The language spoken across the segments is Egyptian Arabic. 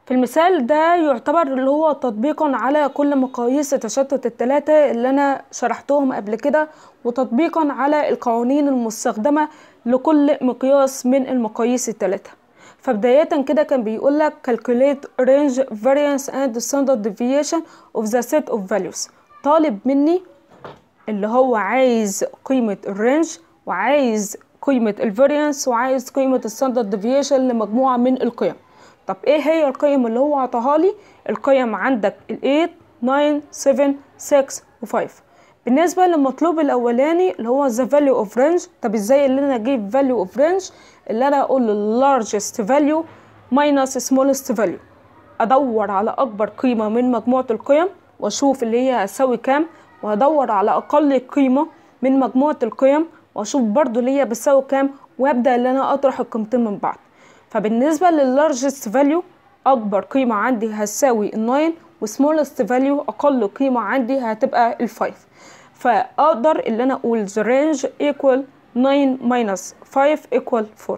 في المثال ده يعتبر اللي هو تطبيقا على كل مقاييس التشتت الثلاثة اللي أنا شرحتهم قبل كده وتطبيقا على القوانين المستخدمة لكل مقياس من المقاييس الثلاثة فبداية كده كان بيقول لك calculate range variance and standard deviation of the set of values طالب مني اللي هو عايز قيمة الرينج وعايز قيمة الفاريانس وعايز قيمة الستاندرد ديفيشن لمجموعة من القيم طب ايه هي القيم اللي هو عطاها لي القيم عندك ال 8 9 7 6 و5 بالنسبة للمطلوب الأولاني اللي هو the value of range طب ازاي اللي أنا أجيب value of range اللي أنا أقول largest value minus smallest value أدور على أكبر قيمة من مجموعة القيم وأشوف اللي هي هتساوي كام وهدور على أقل قيمة من مجموعة القيم وأشوف برضو اللي هي بتساوي كام وأبدأ اللي أنا أطرح القيمتين من بعض فبالنسبة لللارجست فاليو أكبر قيمة عندي هتساوي الناين وسمولست فاليو أقل قيمة عندي هتبقى الفايف فأقدر اللي أنا أقول the range equal 9 minus 5 equal 4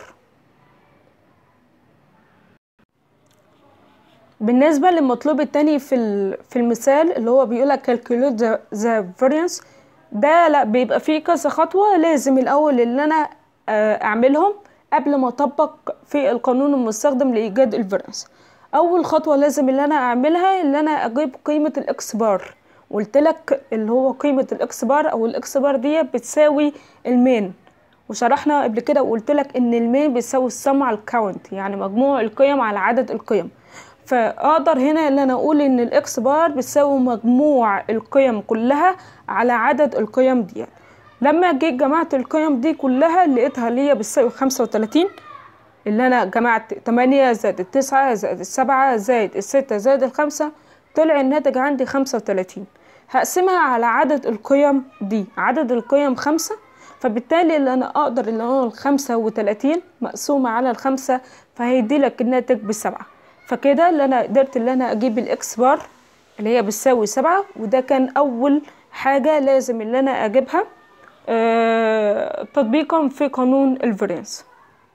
بالنسبة للمطلوب التاني في في المثال اللي هو بيقولك calculate the, the variance ده لا بيبقى فيه كذا خطوة لازم الأول اللي أنا أعملهم قبل ما أطبق في القانون المستخدم لإيجاد الفاريانس أول خطوة لازم اللي أنا أعملها اللي أنا أجيب قيمة الإكس بار قلت لك اللي هو قيمة الإكس بار أو الإكس بار دي بتساوي المين وشرحنا قبل كده وقلت لك إن المين بتساوي السم على الكاونت يعني مجموع القيم على عدد القيم فاقدر هنا ان انا اقول ان الاكس بار بتساوي مجموع القيم كلها على عدد القيم دي لما جيت جمعت القيم دي كلها لقيتها اللي هي بتساوي خمسة وتلاتين اللي انا جمعت تمانية زائد التسعة زائد السبعة زائد الستة زائد الخمسة طلع الناتج عندي خمسة وتلاتين هقسمها على عدد القيم دي عدد القيم خمسة فبالتالي اللي انا اقدر اللي انا الخمسة وتلاتين مقسومة على الخمسة فهيديلك الناتج بسبعة فكده اللي انا قدرت اللي انا اجيب الاكس بار اللي هي بتساوي سبعة وده كان اول حاجة لازم اللي انا اجيبها آه تطبيقا في قانون الفاريانس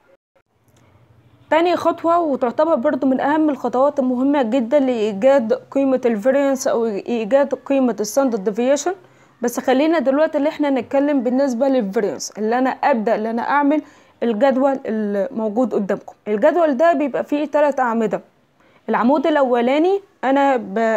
تاني خطوة وتعتبر برضو من أهم الخطوات المهمة جدا لإيجاد قيمة الفاريانس أو إيجاد قيمة الستاندرد ديفيشن بس خلينا دلوقتي اللي احنا نتكلم بالنسبة للفاريانس اللي أنا أبدأ اللي أنا أعمل الجدول الموجود قدامكم الجدول ده بيبقى فيه تلات أعمدة العمود الأولاني أنا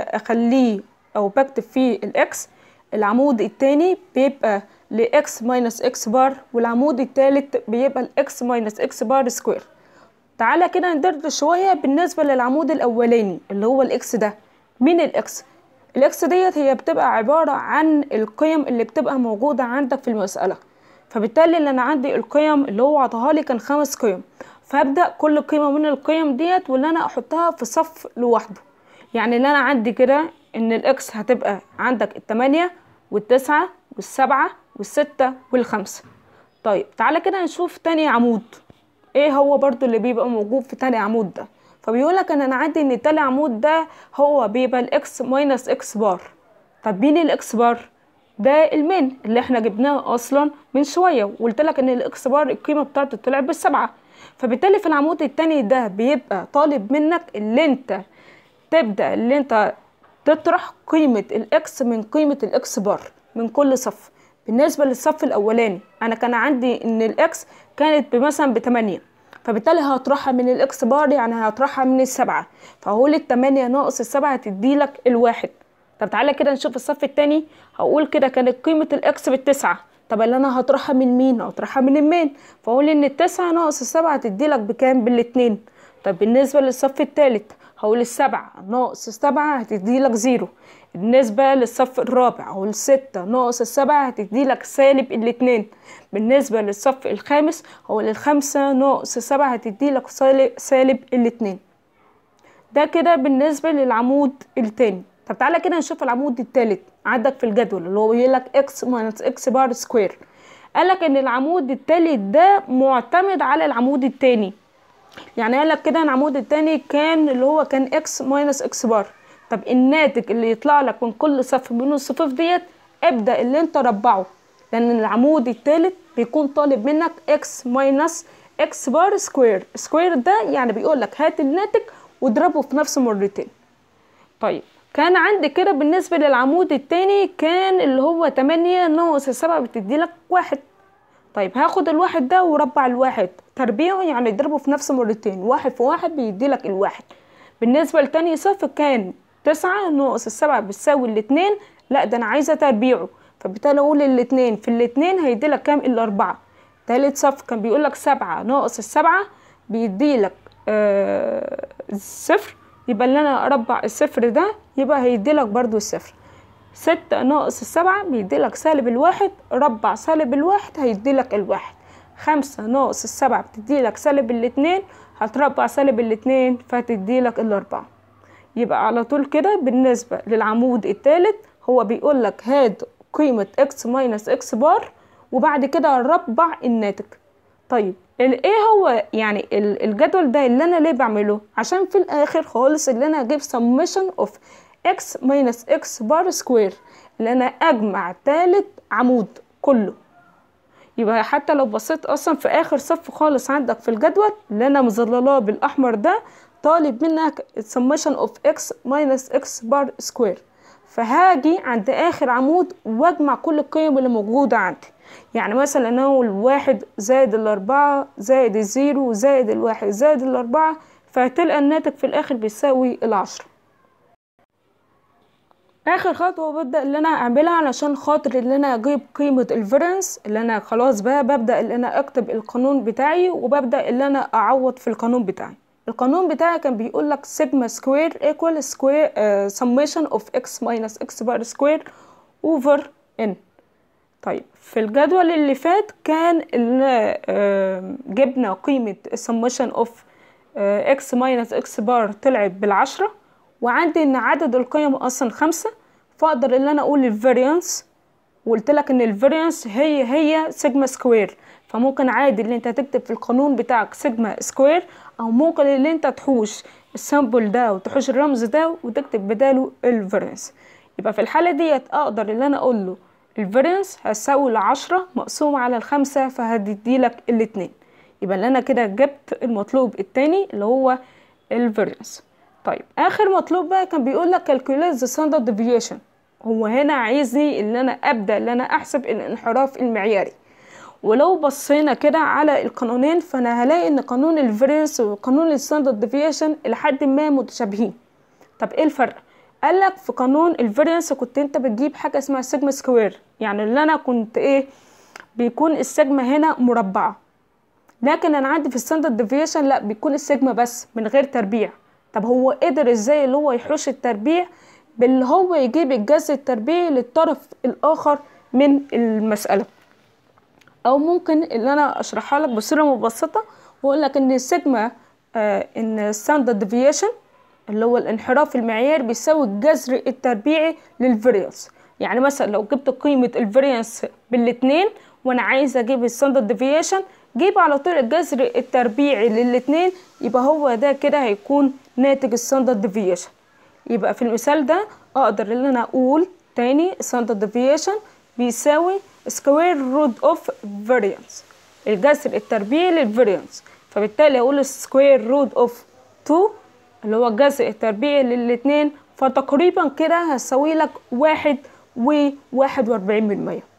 بخليه أو بكتب فيه الإكس العمود التاني بيبقى لإكس ماينس إكس بار والعمود التالت بيبقى الإكس ماينس إكس بار سكوير تعالى كده ندردش شوية بالنسبة للعمود الأولاني اللي هو الإكس ده مين الإكس؟ الإكس ديت هي بتبقى عبارة عن القيم اللي بتبقى موجودة عندك في المسألة فبالتالي اللي أنا عندي القيم اللي هو عطاها لي كان خمس قيم فابدا كل قيمه من القيم ديت واللي انا احطها في صف لوحده يعني اللي انا عندي كده ان الاكس هتبقى عندك التمانية والتسعة والسبعة والستة والخمسة طيب تعالى كده نشوف تاني عمود ايه هو برضو اللي بيبقى موجود في تاني عمود ده فبيقولك ان انا عندي ان تاني عمود ده هو بيبقى الاكس ماينس اكس بار طب مين الاكس بار ده المين اللي احنا جبناه اصلا من شويه وقلت لك ان الاكس بار القيمه بتاعته طلعت بالسبعه فبالتالي في العمود التاني ده بيبقى طالب منك اللي انت تبدا اللي انت تطرح قيمه الاكس من قيمه الاكس بار من كل صف بالنسبه للصف الاولاني انا كان عندي ان الاكس كانت مثلا بتمانية فبالتالي هطرحها من الاكس بار يعني هطرحها من السبعة فهقول التمانية ناقص السبعة هتديلك الواحد طب تعالى كده نشوف الصف التاني هقول كده كانت قيمة الاكس بالتسعة طب اللي انا هطرحها من مين هطرحها من المين فاقول ان التسعة ناقص السبعة هتديلك بكام بالاتنين طب بالنسبة للصف التالت هقول السبعة ناقص السبعة هتديلك زيرو بالنسبة للصف الرابع هقول الستة ناقص السبعة هتديلك سالب الاتنين بالنسبة للصف الخامس هقول الخمسة ناقص السبعة هتديلك سالب الاتنين ده كده بالنسبة للعمود التاني طب تعالى كده نشوف العمود التالت عندك في الجدول اللي هو بيقول لك اكس ماينس اكس بار سكوير قال لك ان العمود التالت ده معتمد على العمود التاني يعني قال لك كده العمود التاني كان اللي هو كان اكس ماينس اكس بار طب الناتج اللي يطلع لك من كل صف من الصفوف ديت ابدا اللي انت ربعه لان العمود التالت بيكون طالب منك اكس ماينس اكس بار سكوير سكوير ده يعني بيقول لك هات الناتج واضربه في نفسه مرتين طيب كان عندي كده بالنسبة للعمود التاني كان اللي هو تمانية ناقص السبعة بتدي لك واحد طيب هاخد الواحد ده وربع الواحد تربيعه يعني اضربه في نفسه مرتين واحد في واحد بيدي لك الواحد بالنسبة لتاني صف كان تسعة ناقص السبعة بتساوي الاتنين لا ده انا عايزة تربيعه فبالتالي اقول الاتنين في الاتنين هيديلك كام الاربعة تالت صف كان بيقولك سبعة ناقص السبعة بيديلك آه صفر يبقى اللي انا اربع الصفر ده يبقى هيديلك برضو الصفر ستة ناقص السبعة بيديلك سالب الواحد ربع سالب الواحد هيديلك الواحد خمسة ناقص السبعة بتديلك سالب الاتنين هتربع سالب الاتنين فهتديلك الاربعة يبقى على طول كده بالنسبة للعمود التالت هو بيقولك هاد قيمة اكس ماينس اكس بار وبعد كده ربع الناتج طيب ايه هو يعني الجدول ده اللي انا ليه بعمله عشان في الاخر خالص اللي انا اجيب summation of x minus x بار سكوير اللي انا اجمع تالت عمود كله يبقى حتى لو بصيت اصلا في اخر صف خالص عندك في الجدول اللي انا مظللاه بالاحمر ده طالب منك summation of x minus x بار سكوير فهاجي عند اخر عمود واجمع كل القيم اللي موجودة عندي يعني مثلا انا الواحد زائد الاربعة زائد الزيرو زائد الواحد زائد الاربعة فهتلقى الناتج في الاخر بيساوي العشرة اخر خطوه ببدا اللي انا اعملها علشان خاطر اللي انا اجيب قيمه الفيرنس اللي انا خلاص بقى ببدا اللي انا اكتب القانون بتاعي وببدا اللي انا اعوض في القانون بتاعي القانون بتاعي كان بيقول لك سيجما سكوير ايكوال سكوير سميشن اوف اكس ماينس اكس بار سكوير اوفر ان طيب في الجدول اللي فات كان اللي آه جبنا قيمه سميشن اوف اكس ماينس اكس بار طلعت بالعشرة وعندي ان عدد القيم اصلا خمسة فاقدر ان انا اقول الفاريانس وقلت لك ان الفاريانس هي هي سيجما سكوير فممكن عادي اللي انت تكتب في القانون بتاعك سيجما سكوير او ممكن اللي انت تحوش السامبل ده وتحوش الرمز ده وتكتب بداله الفاريانس يبقى في الحالة ديت اقدر ان انا اقول له الفاريانس هتساوي العشرة مقسوم على الخمسة فهتديلك الاتنين يبقى اللي انا كده جبت المطلوب التاني اللي هو الفاريانس طيب اخر مطلوب بقى كان بيقول لك calculate the standard deviation هو هنا عايزني ان انا ابدا ان انا احسب الانحراف المعياري ولو بصينا كده على القانونين فانا هلاقي ان قانون الفيرنس وقانون الستاندرد ديفيشن لحد ما متشابهين طب ايه الفرق قال لك في قانون الفيرنس كنت انت بتجيب حاجه اسمها سيجما سكوير يعني اللي انا كنت ايه بيكون السيجما هنا مربعه لكن انا عندي في الستاندرد ديفيشن لا بيكون السيجما بس من غير تربيع طب هو قدر ازاي اللي هو يحوش التربيع باللي هو يجيب الجذر التربيعي للطرف الاخر من المسألة او ممكن اللي انا اشرحها لك بصورة مبسطة واقول لك ان السيجما آه ان ستاندرد ديفيشن اللي هو الانحراف المعياري بيساوي الجذر التربيعي للفاريانس يعني مثلا لو جبت قيمة الفاريانس بالاتنين وانا عايزة اجيب الستاندرد ديفيشن جيب على طول الجذر التربيعي للاتنين يبقى هو ده كده هيكون ناتج الستاندرد ديفيشن يبقى في المثال ده اقدر ان انا اقول تاني ستاندرد ديفيشن بيساوي سكوير روت اوف فاريانس الجذر التربيعي للفاريانس فبالتالي اقول سكوير روت اوف 2 اللي هو الجذر التربيعي للاتنين فتقريبا كده هتساوي لك واحد وواحد واربعين بالمية